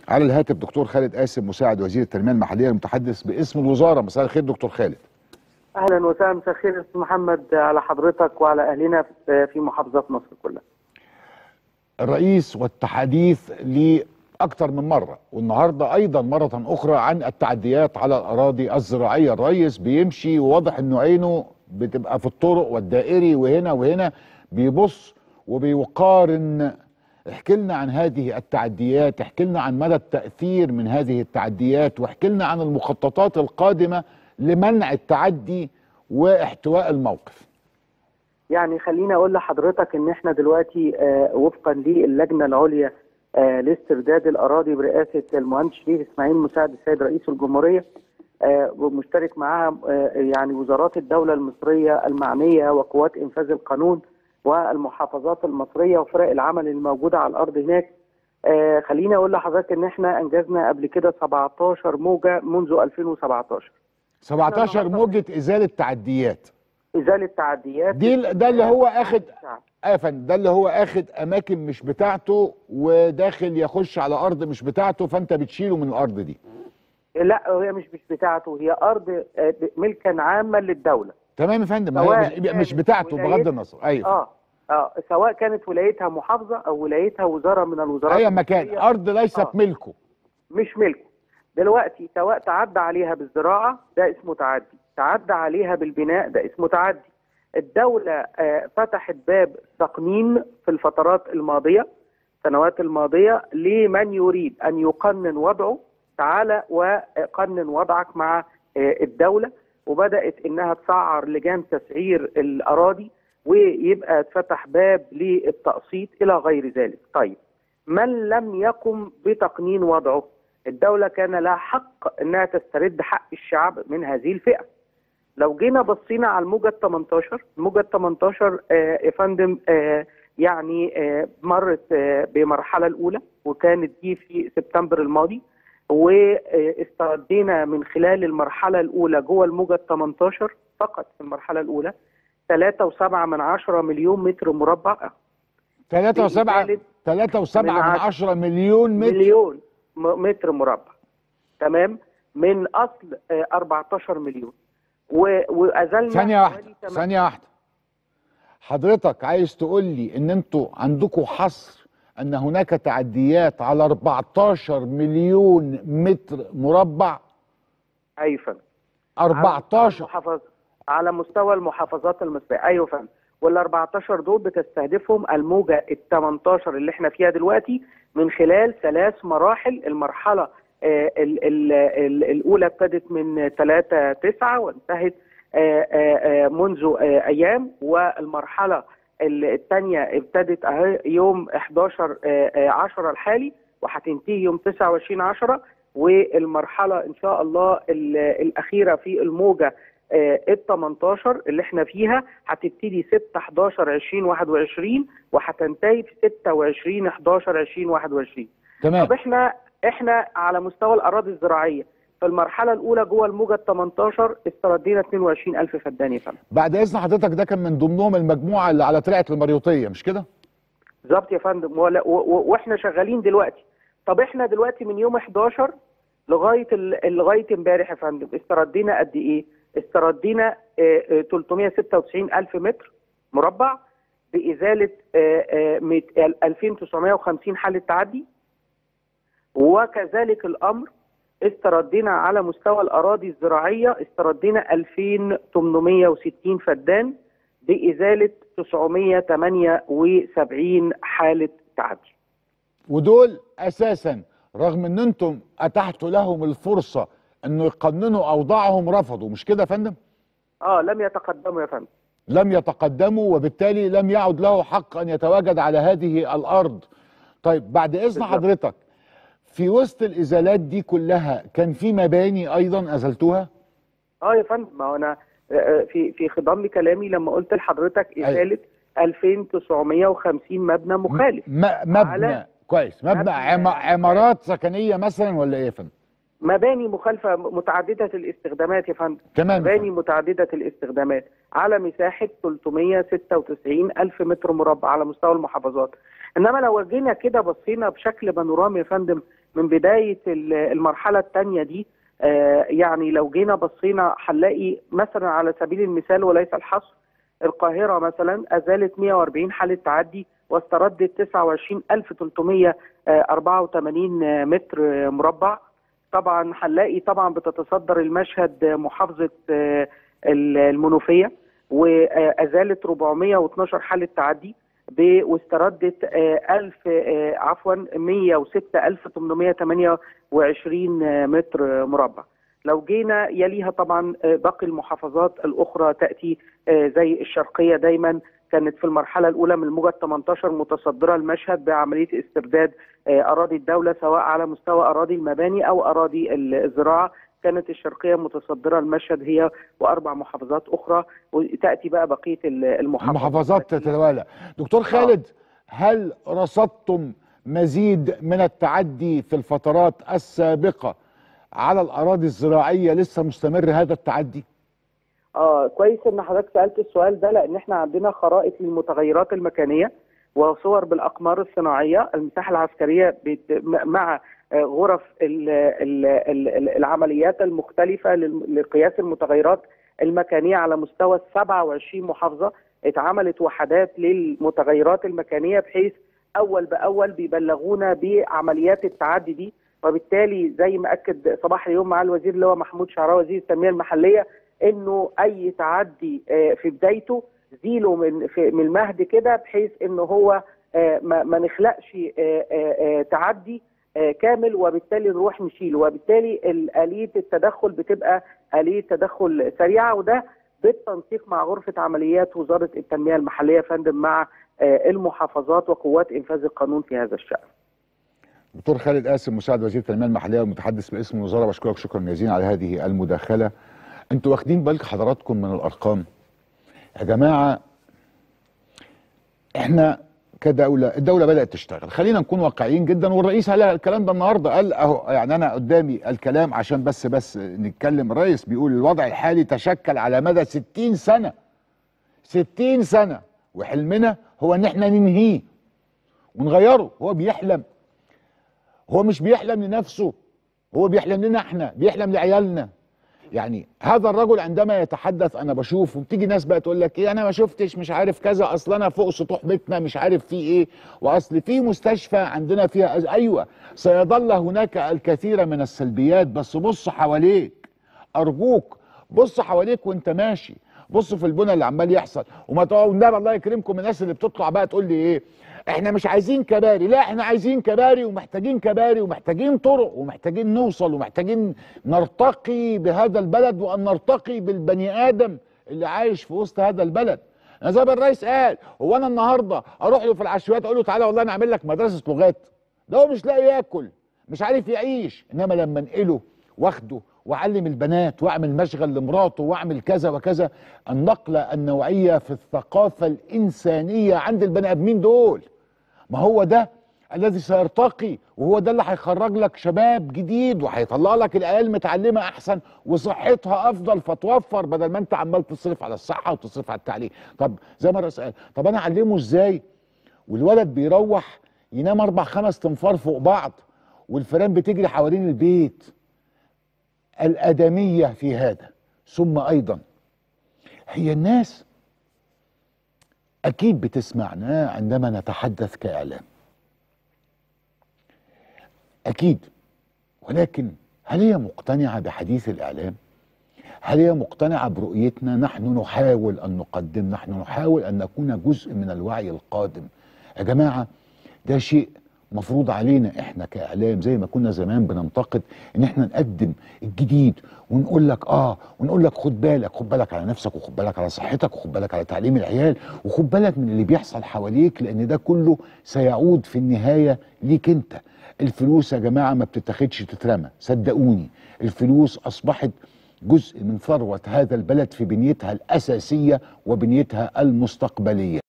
على الهاتف دكتور خالد قاسم مساعد وزير التنميه المحليه المتحدث باسم الوزاره مساء الخير دكتور خالد اهلا وسهلا مساء الخير استاذ محمد على حضرتك وعلى اهلنا في محافظات مصر كلها الرئيس والتحديث لأكثر من مرة والنهاردة أيضا مرة أخرى عن التعديات على الأراضي الزراعية الرئيس بيمشي وواضح أنه عينه بتبقى في الطرق والدائري وهنا وهنا بيبص وبيقارن احكي لنا عن هذه التعديات احكي لنا عن مدى التأثير من هذه التعديات واحكي لنا عن المخططات القادمة لمنع التعدي واحتواء الموقف يعني خليني اقول لحضرتك ان احنا دلوقتي آه وفقا للجنه العليا آه لاسترداد الاراضي برئاسه المهندس شريف اسماعيل مساعد السيد رئيس الجمهوريه آه ومشترك معاها آه يعني وزارات الدوله المصريه المعنيه وقوات انفاذ القانون والمحافظات المصريه وفرق العمل الموجوده على الارض هناك آه خليني اقول لحضرتك ان احنا انجزنا قبل كده 17 موجه منذ 2017 17 موجه ازاله تعديات ازاله تعديات دي ده اللي هو اخد يا فندم ده اللي هو اخد اماكن مش بتاعته وداخل يخش على ارض مش بتاعته فانت بتشيله من الارض دي لا هي مش مش بتاعته هي ارض ملكا عاما للدوله تمام يا فندم هي مش, مش بتاعته بغض النظر ايوه اه اه سواء كانت ولايتها محافظه او ولايتها وزاره من الوزارات اي مكان ارض ليست آه. ملكه مش ملكه دلوقتي سواء تعدى عليها بالزراعه ده اسمه تعدي تعدى عليها بالبناء ده اسمه تعدي الدولة فتحت باب تقنين في الفترات الماضية السنوات الماضية لمن يريد أن يقنن وضعه تعالى وقنن وضعك مع الدولة وبدأت إنها تسعر لجان تسعير الأراضي ويبقى اتفتح باب للتقسيط إلى غير ذلك طيب من لم يقم بتقنين وضعه الدولة كان لها حق أنها تسترد حق الشعب من هذه الفئة لو جينا بصينا على الموجة 18 الموجة 18 آه يا فندم آه يعني آه مرت آه بمرحلة الأولى وكانت دي في سبتمبر الماضي واستردينا من خلال المرحلة الأولى جوه الموجة 18 فقط في المرحلة الأولى 3.7 من 10 مليون متر مربع 3.7 3.7 من 10 مليون متر مليون متر مربع تمام من أصل آه 14 مليون وازلنا ثانية واحدة ثانية واحدة حضرتك عايز تقول لي ان انتوا عندكم حصر ان هناك تعديات على 14 مليون متر مربع ايوه فندم 14 على, على مستوى المحافظات المصرية ايوه فندم وال 14 دول بتستهدفهم الموجة ال 18 اللي احنا فيها دلوقتي من خلال ثلاث مراحل المرحلة آه ال ال ال الأولى ابتدت من 3 9 وانتهت آه آه منذ أيام والمرحلة الثانية ابتدت يوم 11 10 الحالي وهتنتهي يوم 29 10 والمرحلة إن شاء الله الأخيرة في الموجة ال 18 اللي احنا فيها هتبتدي 6 11 2021 وهتنتهي في 26 11 2021 تمام طب احنا احنا على مستوى الاراضي الزراعيه في المرحله الاولى جوه الموجه ال 18 استردينا 22000 فدان يا فندم بعد اذن حضرتك ده كان من ضمنهم المجموعه اللي على طلعه المريوطيه مش كده؟ بالظبط يا فندم واحنا شغالين دلوقتي طب احنا دلوقتي من يوم 11 لغايه لغايه امبارح يا فندم استردينا قد ايه؟ استردينا 396000 متر مربع بازاله 2950 حاله تعدي وكذلك الامر استردينا على مستوى الاراضي الزراعيه استردينا 2860 فدان بازاله 978 حاله تعدي. ودول اساسا رغم ان انتم اتحتوا لهم الفرصه انه يقننوا اوضاعهم رفضوا مش كده يا فندم؟ اه لم يتقدموا يا فندم. لم يتقدموا وبالتالي لم يعد له حق ان يتواجد على هذه الارض. طيب بعد اذن حضرتك في وسط الازالات دي كلها كان في مباني ايضا ازلتوها؟ اه يا فندم ما هو انا في في خضم كلامي لما قلت لحضرتك ازاله 2950 مبنى مخالف مبنى كويس مبنى, مبنى عم عمارات سكنيه مثلا ولا ايه يا فندم؟ مباني مخالفه متعدده الاستخدامات يا فندم تمام مباني متعدده الاستخدامات على مساحه 396 الف متر مربع على مستوى المحافظات انما لو جينا كده بصينا بشكل بانورامي يا فندم من بدايه ال- المرحله الثانيه دي آه، يعني لو جينا بصينا هنلاقي مثلا على سبيل المثال وليس الحصر القاهره مثلا ازالت 140 حاله تعدي واستردت 29384 متر مربع طبعا هنلاقي طبعا بتتصدر المشهد محافظه آه، المنوفيه وازالت 412 حاله تعدي ب- واستردت آه، 1000 آه، عفوا 106828 متر مربع لو جينا يليها طبعا آه، باقي المحافظات الاخرى تاتي آه، زي الشرقيه دايما كانت في المرحله الاولى من الموجه 18 متصدره المشهد بعمليه استرداد آه، اراضي الدوله سواء على مستوى اراضي المباني او اراضي الزراعه كانت الشرقيه متصدره المشهد هي واربع محافظات اخرى وتاتي بقى بقيه المحافظات المحافظات تتوالى دكتور خالد هل رصدتم مزيد من التعدي في الفترات السابقة على الأراضي الزراعية لسه مستمر هذا التعدي اه كويس ان حضرتك سالت السؤال ده لان احنا عندنا خرائط للمتغيرات المكانيه وصور بالاقمار الصناعيه المساحه العسكريه بت- م- مع آه، غرف ال ال ال ال العمليات المختلفه لل- لقياس المتغيرات المكانيه على مستوى ال 27 محافظه اتعملت وحدات للمتغيرات المكانيه بحيث اول باول بيبلغونا بعمليات التعدي دي وبالتالي زي ما اكد صباح اليوم مع الوزير اللي هو محمود شعراوي وزير التنميه المحليه انه اي تعدي آه، في بدايته زيله من في من المهد كده بحيث انه هو آه، ما ما نخلقش آه، آه، آه، تعدي آه، كامل وبالتالي نروح نشيله وبالتالي ال- آلية التدخل بتبقى آلية تدخل سريعة وده بالتنسيق مع غرفة عمليات وزارة التنمية المحلية يا فندم مع آه، المحافظات وقوات إنفاذ القانون في هذا الشأن دكتور خالد قاسم مساعد وزير التنمية المحلية والمتحدث باسم الوزارة بشكرك شكرا جزيلا على هذه المداخلة انتوا واخدين بالك حضراتكم من الأرقام يا جماعة احنا كدولة الدولة بدأت تشتغل خلينا نكون واقعيين جدا والرئيس قال الكلام ده النهاردة قال اهو يعني انا قدامي الكلام عشان بس بس نتكلم الرئيس بيقول الوضع الحالي تشكل على مدى 60 سنة 60 سنة وحلمنا هو ان احنا ننهيه ونغيره هو بيحلم هو مش بيحلم لنفسه هو بيحلم لنا احنا بيحلم لعيالنا يعني هذا الرجل عندما يتحدث انا بشوف وبتيجي ناس بقى تقول لك ايه انا ما شفتش مش عارف كذا اصل انا فوق سطوح بيتنا مش عارف في ايه واصل في مستشفى عندنا فيها أز... ايوه سيظل هناك الكثير من السلبيات بس بص حواليك ارجوك بص حواليك وانت ماشي بص في البنى اللي عمال يحصل وما تقعدوا النبي الله يكرمكم الناس اللي بتطلع بقى تقول لي ايه احنا مش عايزين كباري لا احنا عايزين كباري ومحتاجين كباري ومحتاجين طرق ومحتاجين نوصل ومحتاجين نرتقي بهذا البلد وان نرتقي بالبني ادم اللي عايش في وسط هذا البلد انا زي ما الرئيس قال هو انا النهارده اروح له في العشوائيات اقول له تعالى والله انا اعمل لك مدرسه لغات ده هو مش لاقي ياكل مش عارف يعيش انما لما انقله واخده واعلم البنات واعمل مشغل لمراته واعمل كذا وكذا النقله النوعيه في الثقافه الانسانيه عند البني ادمين دول ما هو ده الذي سيرتقي وهو ده اللي هيخرج لك شباب جديد وهيطلع لك العيال متعلمه احسن وصحتها افضل فتوفر بدل ما انت عمال تصرف على الصحه وتصرف على التعليم طب زي ما الرئيس قال طب انا اعلمه ازاي والولد بيروح ينام اربع خمس تنفار فوق بعض والفيران بتجري حوالين البيت الادميه في هذا ثم ايضا هي الناس اكيد بتسمعنا عندما نتحدث كاعلام اكيد ولكن هل هي مقتنعه بحديث الاعلام هل هي مقتنعه برؤيتنا نحن نحاول ان نقدم نحن نحاول ان نكون جزء من الوعي القادم يا جماعه ده شيء مفروض علينا احنا كاعلام زي ما كنا زمان بننتقد ان احنا نقدم الجديد ونقول لك اه ونقول لك خد بالك خد بالك على نفسك وخد بالك على صحتك وخد بالك على تعليم العيال وخد بالك من اللي بيحصل حواليك لان ده كله سيعود في النهايه ليك انت الفلوس يا جماعه ما بتتاخدش تترمى صدقوني الفلوس اصبحت جزء من ثروه هذا البلد في بنيتها الاساسيه وبنيتها المستقبليه